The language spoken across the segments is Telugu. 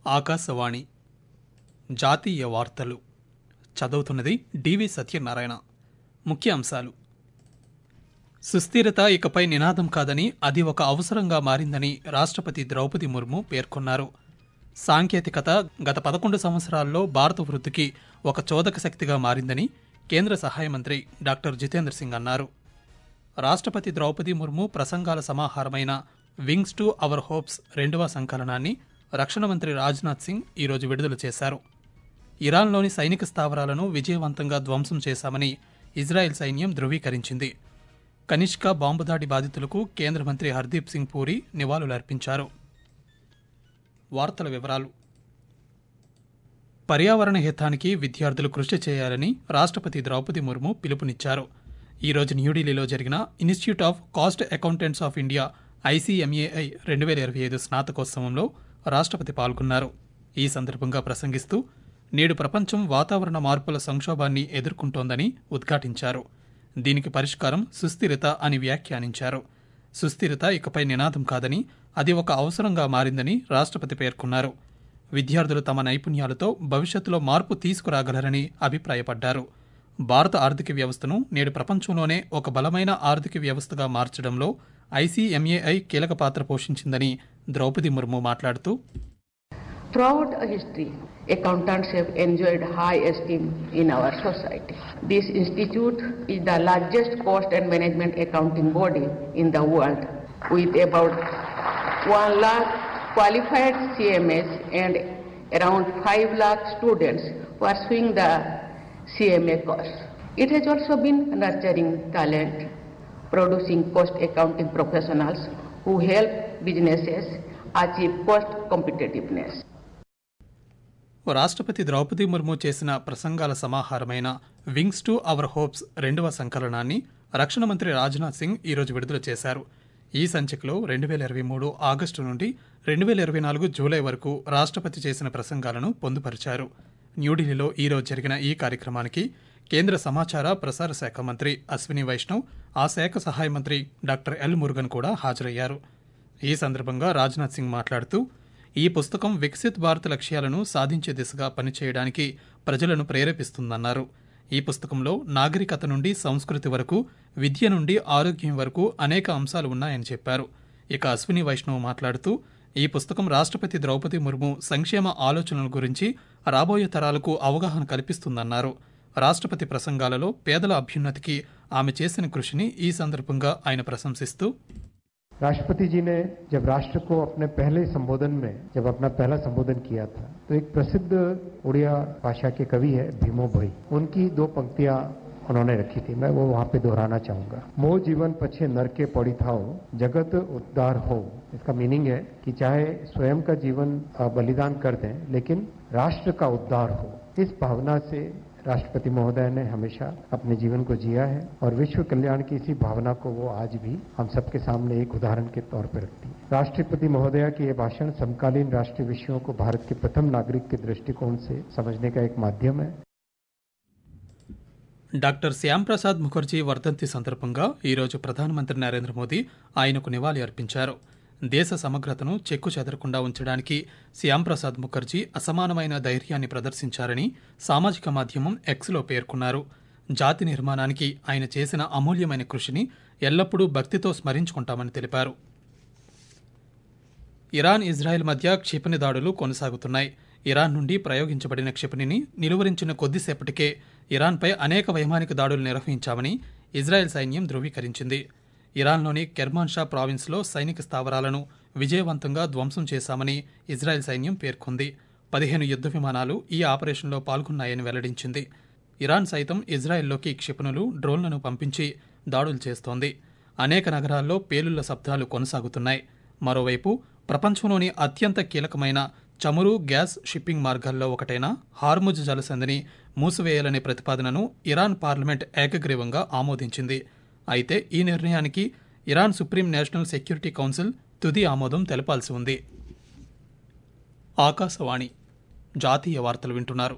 ఆకాశవాణి జాతీయ వార్తలు చదువుతున్నది డివి సత్యనారాయణ ముఖ్య అంశాలు సుస్థిరత ఇకపై నినాదం కాదని అది ఒక అవసరంగా మారిందని రాష్ట్రపతి ద్రౌపది ముర్ము పేర్కొన్నారు సాంకేతికత గత పదకొండు సంవత్సరాల్లో భారత వృద్ధికి ఒక చోదక శక్తిగా మారిందని కేంద్ర సహాయ మంత్రి డాక్టర్ జితేంద్ర సింగ్ అన్నారు రాష్ట్రపతి ద్రౌపది ముర్ము ప్రసంగాల సమాహారమైన వింగ్స్ టు అవర్ హోప్స్ రెండవ సంకలనాన్ని రక్షణ మంత్రి రాజ్నాథ్ సింగ్ ఈరోజు విడుదల చేశారు ఇరాన్లోని సైనిక స్థావరాలను విజయవంతంగా ధ్వంసం చేశామని ఇజ్రాయెల్ సైన్యం ధృవీకరించింది కనిష్క బాంబు దాడి బాధితులకు కేంద్ర మంత్రి హర్దీప్ సింగ్ పూరి నివాళులర్పించారు వార్తల వివరాలు పర్యావరణ హితానికి విద్యార్థులు కృషి చేయాలని రాష్ట్రపతి ద్రౌపది ముర్ము పిలుపునిచ్చారు ఈ రోజు న్యూఢిల్లీలో జరిగిన institute of cost accountants of India ICMAI రెండు వేల ఇరవై ఐదు స్నాతకోత్సవంలో రాష్ట్రపతి పాల్గొన్నారు ఈ సందర్భంగా ప్రసంగిస్తూ నేడు ప్రపంచం వాతావరణ మార్పుల సంక్షోభాన్ని ఎదుర్కొంటోందని ఉద్ఘాటించారు దీనికి పరిష్కారం సుస్థిరత అని వ్యాఖ్యానించారు సుస్థిరత ఇకపై నినాదం కాదని అది ఒక అవసరంగా మారిందని రాష్ట్రపతి పేర్కొన్నారు విద్యార్థులు తమ నైపుణ్యాలతో భవిష్యత్తులో మార్పు తీసుకురాగలరని అభిప్రాయపడ్డారు భారత ఆర్థిక వ్యవస్థను నేడు ప్రపంచంలోనే ఒక బలమైన ఆర్థిక వ్యవస్థగా మార్చడంలో ఐసీఎంఏఐ కీలక పాత్ర పోషించిందని ద్రౌపది ముర్ము మాట్లాడుతూ Throughout history, accountants have enjoyed high esteem in our society. This institute is the largest cost and management accounting body in the world, with about 1 lakh qualified CMAs and around 5 lakh students pursuing the CMA course. It has also been nurturing talent, producing cost accounting professionals who help businesses achieve cost competitiveness. రాష్ట్రపతి ద్రౌపది ముర్ము చేసిన ప్రసంగాల సమాహారమైన వింగ్స్ టు అవర్ హోప్స్ రెండవ సంకలనాన్ని రక్షణ మంత్రి రాజ్నాథ్ సింగ్ ఈరోజు విడుదల చేశారు ఈ సంచికలో రెండు వేల ఇరవై మూడు ఆగస్టు నుండి రెండు వేల ఇరవై నాలుగు జూలై వరకు రాష్ట్రపతి చేసిన ప్రసంగాలను పొందుపరిచారు న్యూఢిల్లీలో ఈరోజు జరిగిన ఈ కార్యక్రమానికి కేంద్ర సమాచార ప్రసార శాఖ మంత్రి అశ్విని వైష్ణవ్ ఆ శాఖ సహాయ మంత్రి డాక్టర్ ఎల్ మురుగన్ కూడా హాజరయ్యారు ఈ సందర్భంగా రాజ్నాథ్ సింగ్ మాట్లాడుతూ ఈ పుస్తకం వికసిత్ భారత్ లక్ష్యాలను సాధించే దిశగా పనిచేయడానికి ప్రజలను ప్రేరేపిస్తుందన్నారు ఈ పుస్తకంలో నాగరికత నుండి సంస్కృతి వరకు విద్య నుండి ఆరోగ్యం వరకు అనేక అంశాలు ఉన్నాయని చెప్పారు ఇక అశ్విని వైష్ణవ్ మాట్లాడుతూ ఈ పుస్తకం రాష్ట్రపతి ద్రౌపది ముర్ము సంక్షేమ ఆలోచనల గురించి రాబోయే తరాలకు అవగాహన కల్పిస్తుందన్నారు రాష్ట్రపతి ప్రసంగాలలో పేదల అభ్యున్నతికి ఆమె చేసిన కృషిని ఈ సందర్భంగా ఆయన ప్రశంసిస్తూ राष्ट्रपति जी ने जब राष्ट्र को अपने पहले संबोधन में जब अपना पहला संबोधन किया था तो एक प्रसिद्ध उड़िया भाषा के कवि है भीमो भाई उनकी दो पंक्तियां उन्होंने रखी थी मैं वो वहां पे दोहराना चाहूंगा मो जीवन पछे नर के पड़ी थाओ जगत उद्धार हो इसका मीनिंग है कि चाहे स्वयं का जीवन बलिदान कर दें लेकिन राष्ट्र का उद्धार हो इस भावना से राष्ट्रपति महोदय ने हमेशा अपने जीवन को जिया है और विश्व कल्याण की इसी भावना को वो आज भी हम सबके सामने एक उदाहरण के तौर पर रखती है राष्ट्रपति महोदया की ये भाषण समकालीन राष्ट्रीय विषयों को भारत के प्रथम नागरिक के दृष्टिकोण से समझने का एक माध्यम है డాక్టర్ శ్యాంప్రసాద్ ముఖర్జీ వర్ధంతి సందర్భంగా ఈరోజు ప్రధానమంత్రి నరేంద్ర మోదీ ఆయనకు నివాళి అర్పించారు దేశ సమగ్రతను చెక్కు చెదరకుండా ఉంచడానికి శ్యాంప్రసాద్ ముఖర్జీ అసమానమైన ధైర్యాన్ని ప్రదర్శించారని సామాజిక మాధ్యమం ఎక్స్లో పేర్కొన్నారు జాతి నిర్మాణానికి ఆయన చేసిన అమూల్యమైన కృషిని ఎల్లప్పుడూ భక్తితో స్మరించుకుంటామని తెలిపారు ఇరాన్ ఇజ్రాయెల్ మధ్య క్షిపణి దాడులు కొనసాగుతున్నాయి ఇరాన్ నుండి ప్రయోగించబడిన క్షిపణిని నిలువరించిన కొద్దిసేపటికే ఇరాన్పై అనేక వైమానిక దాడులు నిర్వహించామని ఇజ్రాయెల్ సైన్యం ధృవీకరించింది ఇరాన్లోని కెర్మాన్ షా ప్రావిన్స్లో సైనిక స్థావరాలను విజయవంతంగా ధ్వంసం చేశామని ఇజ్రాయెల్ సైన్యం పేర్కొంది పదిహేను యుద్ధ విమానాలు ఈ ఆపరేషన్లో పాల్గొన్నాయని వెల్లడించింది ఇరాన్ సైతం ఇజ్రాయెల్లోకి క్షిపణులు డ్రోన్లను పంపించి దాడులు చేస్తోంది అనేక నగరాల్లో పేలుళ్ల శబ్దాలు కొనసాగుతున్నాయి మరోవైపు ప్రపంచంలోని అత్యంత కీలకమైన చమురు గ్యాస్ షిప్పింగ్ మార్గాల్లో ఒకటైన హార్ముజ్ జలసంధిని మూసివేయాలనే ప్రతిపాదనను ఇరాన్ పార్లమెంట్ ఏకగ్రీవంగా ఆమోదించింది అయితే ఈ నిర్ణయానికి Iran supreme national security council తుది ఆమోదం తెలపాల్సి ఉంది ఆకాశవాణి జాతీయ వార్తలు వింటున్నారు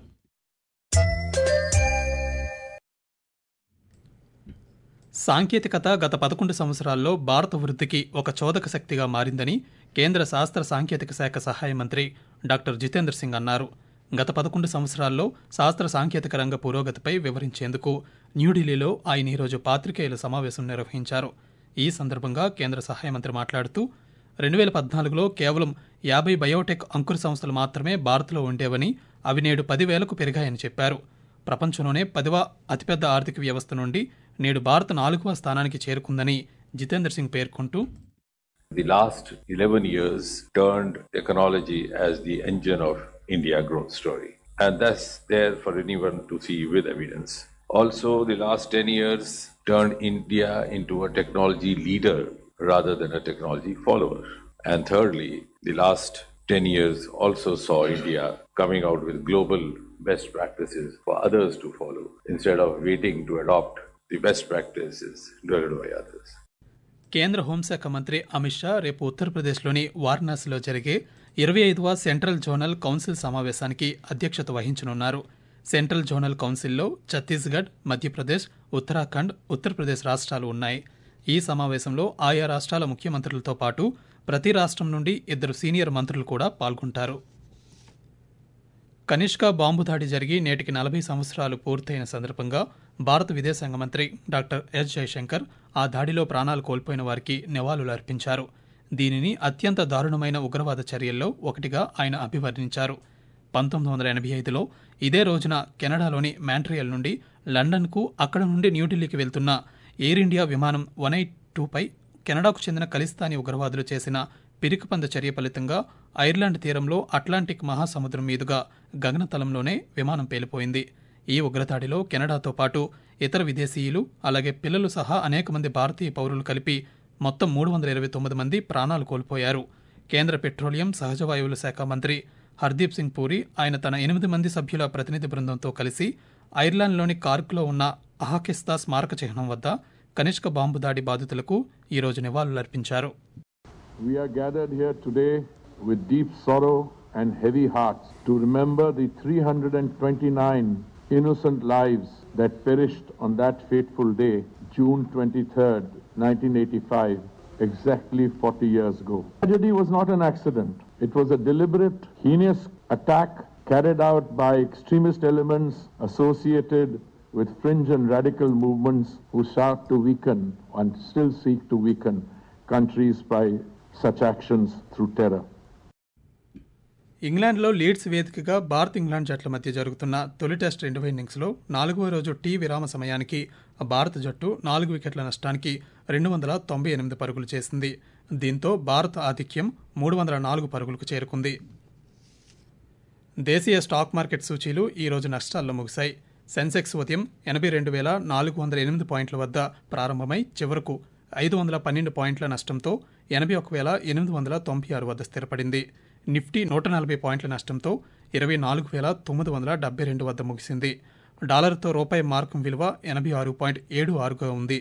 సాంకేతికత గత పదకొండు సంవత్సరాల్లో భారత వృద్ధికి ఒక చోదక శక్తిగా మారిందని కేంద్ర శాస్త్ర సాంకేతిక శాఖ సహాయ మంత్రి డాక్టర్ జితేంద్ర సింగ్ అన్నారు గత పదకొండు సంవత్సరాల్లో శాస్త్ర సాంకేతిక రంగ పురోగతిపై వివరించేందుకు న్యూఢిల్లీలో ఆయన ఈరోజు పాత్రికేయుల సమావేశం నిర్వహించారు ఈ సందర్భంగా కేంద్ర సహాయ మంత్రి మాట్లాడుతూ రెండు వేల పద్నాలుగులో కేవలం యాభై బయోటెక్ అంకుర సంస్థలు మాత్రమే భారత్లో ఉండేవని అవి నేడు పదివేలకు పెరిగాయని చెప్పారు ప్రపంచంలోనే పదివ అతిపెద్ద ఆర్థిక వ్యవస్థ నుండి నేడు భారత్ నాలుగవ స్థానానికి చేరుకుందని జితేంద్ర సింగ్ పేర్కొంటూ The last 11 years turned technology as the engine of India growth story. And that's there for anyone to see with evidence. Also, the last 10 years turned India into a technology leader rather than a technology follower. And thirdly, the last 10 years also saw India coming out with global best practices for others to follow instead of waiting to adopt the best practices developed by others. కేంద్ర హోంశాఖ మంత్రి అమిత్ షా రేపు ఉత్తరప్రదేశ్లోని వారణాసిలో జరిగే ఇరవై ఐదవ సెంట్రల్ జోనల్ కౌన్సిల్ సమావేశానికి అధ్యక్షత వహించనున్నారు సెంట్రల్ జోనల్ కౌన్సిల్లో ఛత్తీస్గఢ్ మధ్యప్రదేశ్ ఉత్తరాఖండ్ ఉత్తరప్రదేశ్ రాష్ట్రాలు ఉన్నాయి ఈ సమావేశంలో ఆయా రాష్ట్రాల ముఖ్యమంత్రులతో పాటు ప్రతి రాష్ట్రం నుండి ఇద్దరు సీనియర్ మంత్రులు కూడా పాల్గొంటారు కనిష్క బాంబు దాడి జరిగి నేటికి నలభై సంవత్సరాలు పూర్తయిన సందర్భంగా భారత విదేశాంగ మంత్రి డాక్టర్ ఎస్ జయశంకర్ ఆ దాడిలో ప్రాణాలు కోల్పోయిన వారికి నివాళులు అర్పించారు దీనిని అత్యంత దారుణమైన ఉగ్రవాద చర్యల్లో ఒకటిగా ఆయన అభివర్ణించారు పంతొమ్మిది వందల ఎనభై ఐదులో ఇదే రోజున కెనడాలోని మ్యాంట్రియల్ నుండి లండన్కు అక్కడ నుండి న్యూఢిల్లీకి వెళ్తున్న ఎయిర్ ఇండియా విమానం వన్ ఎయిట్ టూపై కెనడాకు చెందిన ఖలిస్తానీ ఉగ్రవాదులు చేసిన పిరికిపంద చర్య ఫలితంగా ఐర్లాండ్ తీరంలో అట్లాంటిక్ మహాసముద్రం మీదుగా గగనతలంలోనే విమానం పేలిపోయింది ఈ ఉగ్రదాడిలో కెనడాతో పాటు ఇతర విదేశీయులు అలాగే పిల్లలు సహా అనేక మంది భారతీయ పౌరులు కలిపి మొత్తం మూడు వందల ఇరవై తొమ్మిది మంది ప్రాణాలు కోల్పోయారు కేంద్ర పెట్రోలియం సహజ వాయువుల శాఖ మంత్రి హర్దీప్ సింగ్ పూరి ఆయన తన ఎనిమిది మంది సభ్యుల ప్రతినిధి బృందంతో కలిసి ఐర్లాండ్లోని కార్క్లో ఉన్న అహాకిస్తా స్మారక చిహ్నం వద్ద కనిష్క బాంబు దాడి బాధితులకు ఈరోజు నివాళులర్పించారు We are gathered here today with deep sorrow and heavy hearts to remember the 329 innocent lives that perished on that fateful day, June 23rd, 1985, exactly 40 years ago. Tragedy was not an accident. It was a deliberate, heinous attack carried out by extremist elements associated with fringe and radical movements who sought to weaken and still seek to weaken countries by such actions through terror. ఇంగ్లాండ్లో లీడ్స్ వేదికగా భారత్ ఇంగ్లాండ్ జట్ల మధ్య జరుగుతున్న తొలి టెస్ట్ రెండవ ఇన్నింగ్స్లో నాలుగవ రోజు టీ విరామ సమయానికి భారత జట్టు నాలుగు వికెట్ల నష్టానికి రెండు వందల తొంభై ఎనిమిది పరుగులు చేసింది దీంతో భారత ఆధిక్యం మూడు వందల నాలుగు పరుగులకు చేరుకుంది దేశీయ స్టాక్ మార్కెట్ సూచీలు ఈ రోజు నష్టాల్లో ముగిశాయి సెన్సెక్స్ ఉదయం ఎనభై రెండు వేల నాలుగు వందల ఎనిమిది పాయింట్ల వద్ద ప్రారంభమై చివరకు ఐదు వందల పన్నెండు పాయింట్ల నష్టంతో ఎనభై ఒక వేల ఎనిమిది వందల తొంభై ఆరు వద్ద స్థిరపడింది నిఫ్టీ నూట నలభై పాయింట్ల నష్టంతో ఇరవై నాలుగు వేల తొమ్మిది వందల డెబ్బై రెండు వద్ద ముగిసింది డాలర్తో రూపాయి మార్కం విలువ ఎనభై ఆరు పాయింట్ ఏడు ఆరుగా ఉంది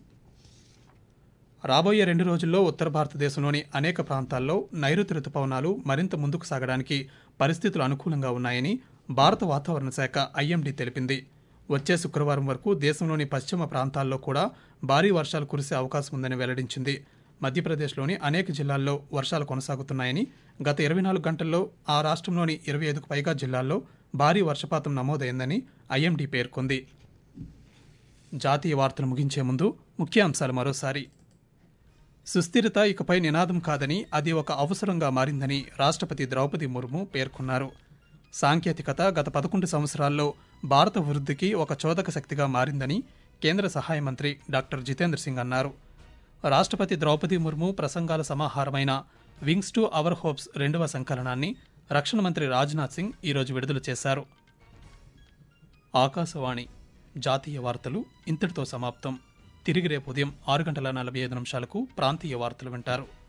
రాబోయే రెండు రోజుల్లో ఉత్తర భారతదేశంలోని అనేక ప్రాంతాల్లో నైరుతి రుతుపవనాలు మరింత ముందుకు సాగడానికి పరిస్థితులు అనుకూలంగా ఉన్నాయని భారత వాతావరణ శాఖ ఐఎండీ తెలిపింది వచ్చే శుక్రవారం వరకు దేశంలోని పశ్చిమ ప్రాంతాల్లో కూడా భారీ వర్షాలు కురిసే అవకాశం ఉందని వెల్లడించింది మధ్యప్రదేశ్లోని అనేక జిల్లాల్లో వర్షాలు కొనసాగుతున్నాయని గత ఇరవై నాలుగు గంటల్లో ఆ రాష్ట్రంలోని ఇరవై ఐదుకు పైగా జిల్లాల్లో భారీ వర్షపాతం నమోదైందని ఐఎండీ పేర్కొంది జాతీయ వార్తలు ముగించే ముందు ముఖ్యాంశాలు మరోసారి సుస్థిరత ఇకపై నినాదం కాదని అది ఒక అవసరంగా మారిందని రాష్ట్రపతి ద్రౌపది ముర్ము పేర్కొన్నారు సాంకేతికత గత పదకొండు సంవత్సరాల్లో భారత వృద్ధికి ఒక చోదక శక్తిగా మారిందని కేంద్ర సహాయ మంత్రి డాక్టర్ జితేంద్ర సింగ్ అన్నారు రాష్ట్రపతి ద్రౌపది ముర్ము ప్రసంగాల సమాహారమైన వింగ్స్ టు అవర్ హోప్స్ రెండవ సంకలనాన్ని రక్షణ మంత్రి రాజ్నాథ్ సింగ్ ఈరోజు విడుదల చేశారు ఆకాశవాణి జాతీయ వార్తలు ఇంతటితో సమాప్తం తిరిగి రేపు ఉదయం ఆరు గంటల నలభై ఐదు నిమిషాలకు ప్రాంతీయ వార్తలు వింటారు